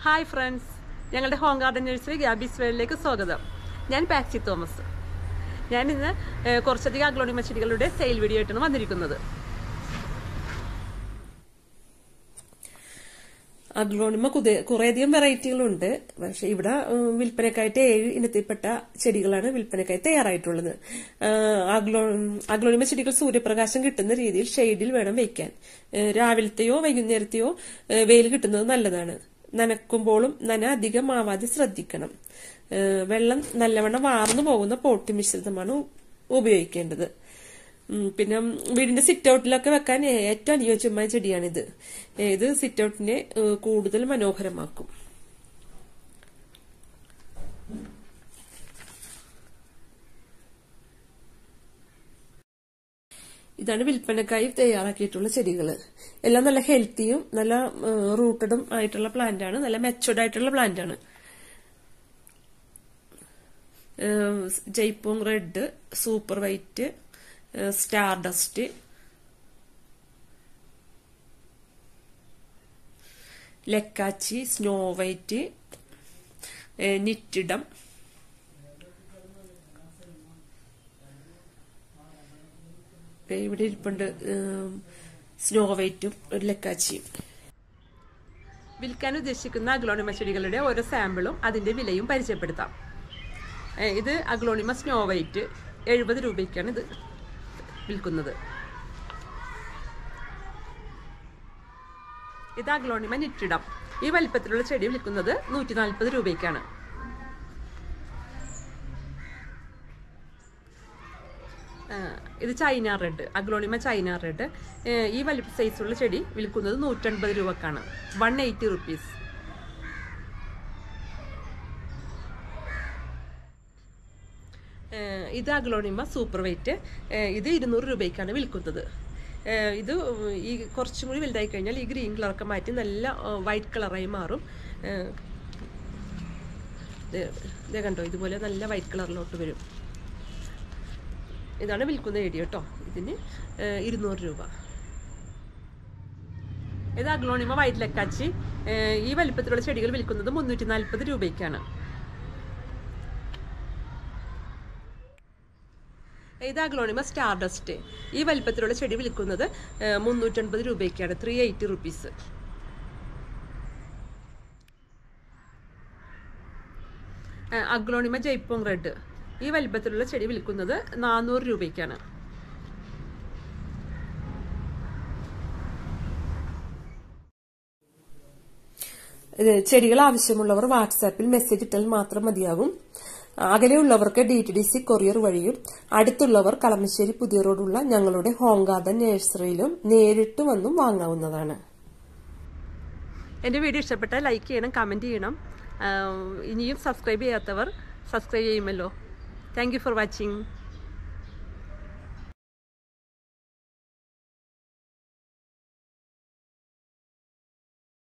hi friends ഞങ്ങളുടെ home garden nursery ഗ്യാബീസ് വേൾഡിലേക്ക് സ്വാഗതം ഞാൻ പാക്സി തോമസ് ഞാൻ ഇന്ന് ഏഹ്, കുറച്ചധികം അഗ്ലോണിമ ചെടികളുടെ സെയിൽ വീഡിയോ ആയിട്ടാണ് വന്നിരിക്കുന്നത് അഗ്ലോണിമ കുറേയധികം വെറൈറ്റികളുണ്ട് പക്ഷെ ഇവിടെ ഉം, വിൽപ്പനക്കായിട്ട് ഏഴ് ഇനത്തിൽപ്പെട്ട ചെടികളാണ് വിൽപ്പനക്കായി തയ്യാറായിട്ടുള്ളത് ആഹ് അഗ്ലോ അഗ്ലോണിമ ചെടികൾ സൂര്യപ്രകാശം കിട്ടുന്ന രീതിയിൽ ഷെയ്ഡിൽ വേണം വെക്കാൻ ഏഹ് രാവിലത്തെയോ വൈകുന്നേരത്തെയോ ഏഹ് വെയിൽ കിട്ടുന്നത് നല്ലതാണ് നനക്കുമ്പോഴും നന അധികം ആവാതെ ശ്രദ്ധിക്കണം ഏഹ് വെള്ളം നല്ലവണ്ണം വാർന്നു പോകുന്ന പോട്ടി മിശ്രിതമാണ് ഉപയോഗിക്കേണ്ടത് ഉം, പിന്നെ വീടിന്റെ സിറ്റ് ഔട്ടിലൊക്കെ വെക്കാൻ ഏറ്റവും അനുയോജ്യമായ ചെടിയാണിത് ഇത് സിറ്റ് ഔട്ടിനെ ഏഹ്, കൂടുതൽ മനോഹരമാക്കും ഇതാണ് വിൽപ്പനക്കായി തയ്യാറാക്കിയിട്ടുള്ള ചെടികൾ എല്ലാം നല്ല ഹെൽത്തിയും നല്ല റൂട്ടഡും ആയിട്ടുള്ള പ്ലാന്റ് ആണ് നല്ല മെച്ചോർഡ് ആയിട്ടുള്ള പ്ലാന്റ് ആണ് Jaipong red super white star dust ലെക്കാച്ചി സ്നോ വൈറ്റ് നിറ്റിഡം ദേ ഇവിടെ ഇരിപ്പുണ്ട് സ്നോ വൈറ്റും ഒരു ലെക്കാച്ചിയും വിൽക്കാൻ ഉദ്ദേശിക്കുന്ന അഗ്ലോണിമ ചെടികളുടെ ഓരോ സാമ്പിളും അതിന്റെ വിലയും പരിചയപ്പെടുത്താം ഏ, ഇത് അഗ്ലോണിമ സ്നോ വൈറ്റ് എഴുപത് രൂപയ്ക്കാണ് ഇത് വിൽക്കുന്നത് ഇത് അഗ്ലോണിമ നിറ്റിടം ഈ വലിപ്പത്തിലുള്ള ചെടി വിൽക്കുന്നത് നൂറ്റി നാൽപ്പത് രൂപയ്ക്കാണ് ആ, ഇത് China red aglaonema China red ഈ വലിപ്പ സൈസുള്ള ചെടി വിൽക്കുന്നത് നൂറ്റൻപത് രൂപക്കാണ് വൺ എയ്റ്റി റുപ്പീസ് ഏഹ് ഇത് അഗ്ലോണിമ സൂപ്പർ വെയിറ്റ് ഇത് ഇരുന്നൂറ് രൂപയ്ക്കാണ് വിൽക്കുന്നത് ഏഹ് ഇത് ഈ കുറച്ചും കൂടി വലുതായി കഴിഞ്ഞാൽ ഈ ഗ്രീൻ കളറൊക്കെ മാറ്റി നല്ല വൈറ്റ് കളറായി മാറും ഏഹ് ഇത് ഇത് കണ്ടോ ഇതുപോലെ നല്ല വൈറ്റ് കളറിലോട്ട് വരും ഇതാണ് വിൽക്കുന്ന ഏരിയ കേട്ടോ ഇതിന് ഏഹ് ഇരുന്നൂറ് രൂപ ഇത് അഗ്ലോണിമ വൈറ്റ് ലക്കാച്ചി ഏഹ് ഈ വലിപ്പത്തിലുള്ള ചെടികൾ വിൽക്കുന്നത് മുന്നൂറ്റി നാൽപ്പത് രൂപയ്ക്കാണ് ഇത് അഗ്ലോണിമ സ്റ്റാർ ഡസ്റ്റ് ഈ വലിപ്പത്തിലുള്ള ചെടി വിൽക്കുന്നത് ഏഹ്, മുന്നൂറ്റൻപത് രൂപയ്ക്കാണ് ത്രീ എയ്റ്റി റുപ്പീസ് ഏഹ്, അഗ്ലോണിമ ജയ്പോങ് റെഡ് ഈ വലിപ്പത്തിലുള്ള ചെടി വിൽക്കുന്നത് നാനൂറ് രൂപയ്ക്കാണ് ഇത് ചെടികൾ ആവശ്യമുള്ളവർ വാട്സാപ്പിൽ മെസ്സേജ് ഇട്ടാൽ മാത്രം മതിയാകും അകലെയുള്ളവർക്ക് D T D C courier വഴിയും അടുത്തുള്ളവർ കളമശ്ശേരി പുതിയ റോഡുള്ള ഞങ്ങളുടെ ഹോം ഗാർഡൻ നഴ്സറിയിലും നേരിട്ട് വന്നും വാങ്ങാവുന്നതാണ് എൻ്റെ വീഡിയോ ഇഷ്ടപ്പെട്ടാൽ ലൈക്ക് ചെയ്യണം കമൻറ്റ് ചെയ്യണം ആഹ് ഇനിയും സബ്സ്ക്രൈബ് ചെയ്യാത്തവർ സബ്സ്ക്രൈബ് ചെയ്യുമല്ലോ താങ്ക് യു ഫോർ വാച്ചിങ്